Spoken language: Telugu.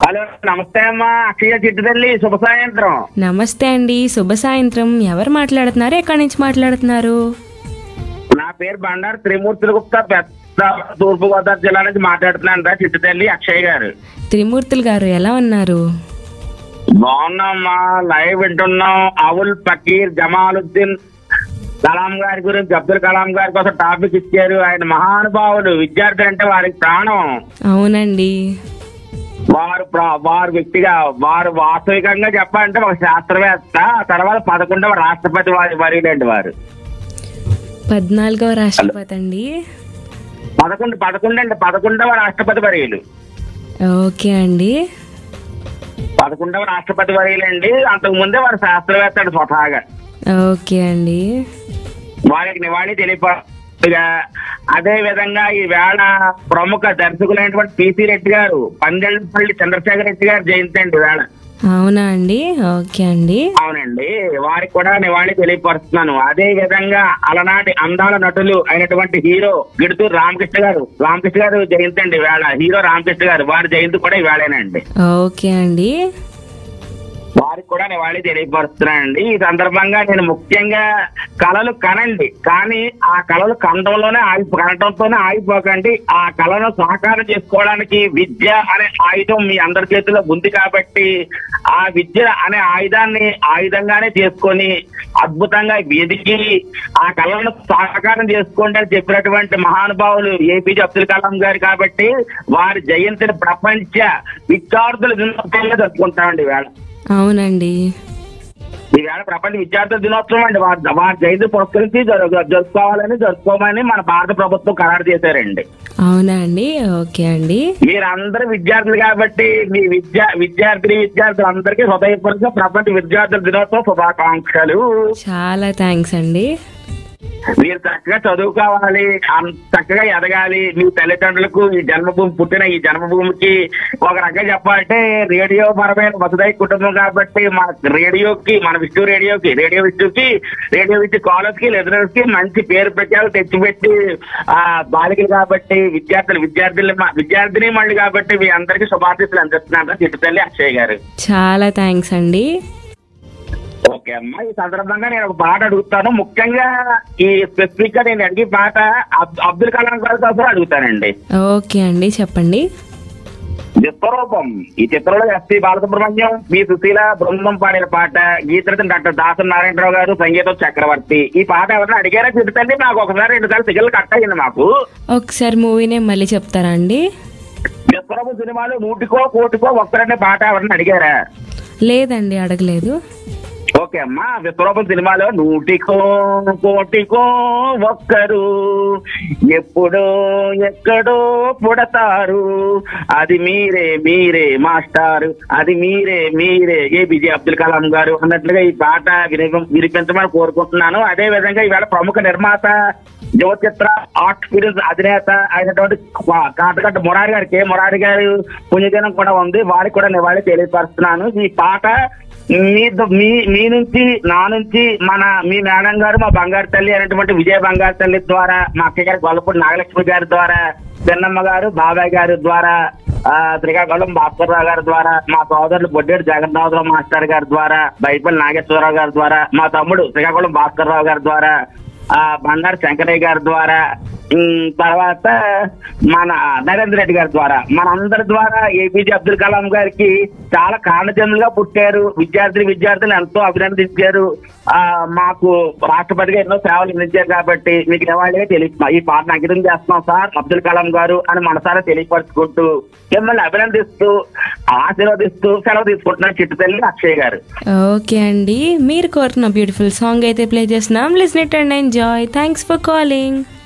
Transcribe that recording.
హలో నమస్తే అమ్మా అక్షయ చిట్టు తల్లి శుభ సాయంత్రం నమస్తే అండి శుభ సాయంత్రం ఎవరు మాట్లాడుతున్నారు ఎక్కడి నుంచి మాట్లాడుతున్నారు నా పేరు బండారు త్రిమూర్తుల గుప్తా పెద్ద తూర్పు గోదావరి జిల్లా నుంచి మాట్లాడుతున్నాను రా చిట్టు తల్లి అక్షయ్ గారు త్రిమూర్తులు గారు ఎలా ఉన్నారు బాగున్నామ్మా లైవ్ వింటున్నాం అవుల్ ఫకీర్ జమాలుద్దీన్ కలాం గారి గురించి అబ్దుల్ కలాం గారి కోసం టాపిక్ ఇచ్చారు ఆయన మహానుభావులు విద్యార్థి అంటే వారికి ప్రాణం అవునండి వారు ప్ర- వారు వ్యక్తిగా వారు వాస్తవికంగా చెప్పాలంటే ఒక శాస్త్రవేత్త ఆ తర్వాత పదకొండవ రాష్ట్రపతి వారి వరిలేండి వారు పద్నాలుగవ రాష్ట్రపతి అండి పదకొండు పదకొండు అండి పదకొండవ రాష్ట్రపతి వర్యులు ఓకే అండి పదకొండవ రాష్ట్రపతి వర్యులండి అంతకు ముందే వారు శాస్త్రవేత్తడు స్వతహాగా ఓకే అండి వారికి నివాళి తెలియపగా అదే విధంగా ఈ వేళ ప్రముఖ దర్శకులైనటువంటి పిసి రెడ్డి గారు పందెళ్ళపల్లి చంద్రశేఖర్ రెడ్డి గారు జయంతి అండి వేళ అవునా అండి ఓకే అండి అవునండి వారికి కూడా నివాళి తెలియపరుస్తున్నాను అదే విధంగా అలనాటి అందాల నటులు అయినటువంటి హీరో గిడుతూరు రామకృష్ణ గారు రామకృష్ణ గారు జయంతి అండి వేళ హీరో రామకృష్ణ గారు వారి జయంతి కూడా ఇవాళేనండి ఓకే అండి వారికి కూడా నివాళి తెలియపరుస్తున్నానండి ఈ సందర్భంగా నేను ముఖ్యంగా కళలు కనండి కానీ ఆ కళలు కనడంలోనే ఆగి కనడంతోనే ఆగిపోకండి ఆ కళను సాకారం చేసుకోవడానికి విద్య అనే ఆయుధం మీ అందరి చేతిలో ఉంది కాబట్టి ఆ విద్య అనే ఆయుధాన్ని ఆయుధంగానే చేసుకొని అద్భుతంగా వెదికి ఆ కళలను సాకారం చేసుకోండి అని చెప్పినటువంటి మహానుభావులు ఏపీజే అబ్దుల్ కలాం గారు కాబట్టి వారి జయంతిని ప్రపంచ విద్యార్థుల దినోత్సవంగా జరుపుకుంటామండి వేళ అవునండి ఈవేళ ప్రపంచ విద్యార్థుల దినోత్సవం అండి వారి వారి జయంతి పురస్కరించి జరు- జరుపుకోవాలని జరుపుకోమని మన భారత ప్రభుత్వం ఖరారు చేశారండి అవునా అండి ఓకే అండి మీరందరూ విద్యార్థులు కాబట్టి మీ విద్యా విద్యార్థిని విద్యార్థులు అందరికీ హృదయపూర్వక ప్రపంచ విద్యార్థుల దినోత్సవ శుభాకాంక్షలు చాలా థ్యాంక్స్ అండి మీరు చక్కగా చదువుకోవాలి అం- చక్కగా ఎదగాలి మీ తల్లిదండ్రులకు ఈ జన్మభూమి పుట్టిన ఈ జన్మభూమికి ఒక రకంగా చెప్పాలంటే రేడియో పరమైన వసుదై కుటుంబం కాబట్టి మన రేడియోకి మన విష్ణు రేడియోకి రేడియో విష్ణుకి రేడియో విష్ణు కాలేజ్ కి లిజనర్స్ కి మంచి పేరు ప్రచారం తెచ్చిపెట్టి ఆ బాలికలు కాబట్టి విద్యార్థులు విద్యార్థులు విద్యార్థిని మళ్ళీ కాబట్టి మీ అందరికీ శుభాశీస్సులు అందిస్తున్నాను చిట్టు తల్లి అక్షయ్ గారు చాలా థ్యాంక్స్ అండి ఓకే అమ్మా ఈ సందర్భంగా నేను ఒక పాట అడుగుతాను ముఖ్యంగా ఈ స్పెసిఫిక్ గా నేను అడిగే పాట అబ్- అబ్దుల్ కలాం గారి కోసం అడుగుతానండి ఓకే అండి చెప్పండి విశ్వరూపం ఈ చిత్రంలో ఎస్పి బాలసుబ్రహ్మణ్యం బి సుశీల బృందం పాడిన పాట గీతరచన డాక్టర్ దాసన్ నారాయణరావు గారు సంగీతం చక్రవర్తి ఈ పాట ఎవరైనా అడిగారా చెప్తండి నాకు ఒకసారి రెండు సార్లు సిగల్ కట్ అయింది మాకు ఒకసారి మూవీనే మళ్ళీ చెప్తారా అండి విశ్వరూపం సినిమాలో నూటికో కోటికో ఒక్కరనే పాట ఎవరైనా అడిగారా లేదండి అడగలేదు ఓకే అమ్మా విశ్వరూపం సినిమాలో నూటికో కోటికో ఒక్కరు ఎప్పుడో ఎక్కడో పుడతారు అది మీరే మీరే మాస్టారు అది మీరే మీరే ఏపీజే అబ్దుల్ కలాం గారు అన్నట్లుగా ఈ పాట వినిప- వినిపించమని కోరుకుంటున్నాను అదే విధంగా ఈవేళ ప్రముఖ నిర్మాత యువ చిత్ర ఆర్ట్ ఫిల్మ్స్ అధినేత అయినటువంటి కాటగడ్డ మురారి గారు కే మురారి గారు పుణ్యదినం కూడా ఉంది వారికి కూడా నివాళి తెలియపరుస్తున్నాను ఈ పాట మీ ద- మీ మీ నుంచి నా నుంచి మన మీ మేడం గారు మా బంగారు తల్లి అయినటువంటి విజయ బంగారు తల్లి ద్వారా మా అక్కయ్య గారి గొల్లపూడి నాగలక్ష్మి గారి ద్వారా చిన్నమ్మ గారు బాబాయ్ గారి ద్వారా ఆ, శ్రీకాకుళం భాస్కర్ రావు గారి ద్వారా మా సోదరులు బొడ్డేడు జగన్నాథరావు మాస్టర్ గారి ద్వారా బైపల్లి నాగేశ్వరరావు గారి ద్వారా మా తమ్ముడు శ్రీకాకుళం భాస్కర్ రావు గారి ద్వారా ఆ బండారు శంకరయ్య గారి ద్వారా ఉమ్, తర్వాత మన నరేంద్ర రెడ్డి గారి ద్వారా మనందరి ద్వారా ఏపీజే అబ్దుల్ కలాం గారికి చాలా కారణజన్లుగా పుట్టారు విద్యార్థులు విద్యార్థులు ఎంతో అభినందించారు ఆ మాకు రాష్ట్రపతిగా ఎన్నో సేవలు అందించారు కాబట్టి మీకు నివాళిగా తెలియ ఈ పాటను అంకితం చేస్తున్నాం సార్ అబ్దుల్ కలాం గారు అని మనసారా తెలియపరుచుకుంటూ మిమ్మల్ని అభినందిస్తూ ఆశీర్వదిస్తూ సెలవు తీసుకుంటున్నాను చిట్టు తల్లి అక్షయ్ గారు ఓకే అండి మీరు కోరుతున్న బ్యూటిఫుల్ సాంగ్ అయితే ప్లే చేస్తున్నాం listen it and enjoy thanks for calling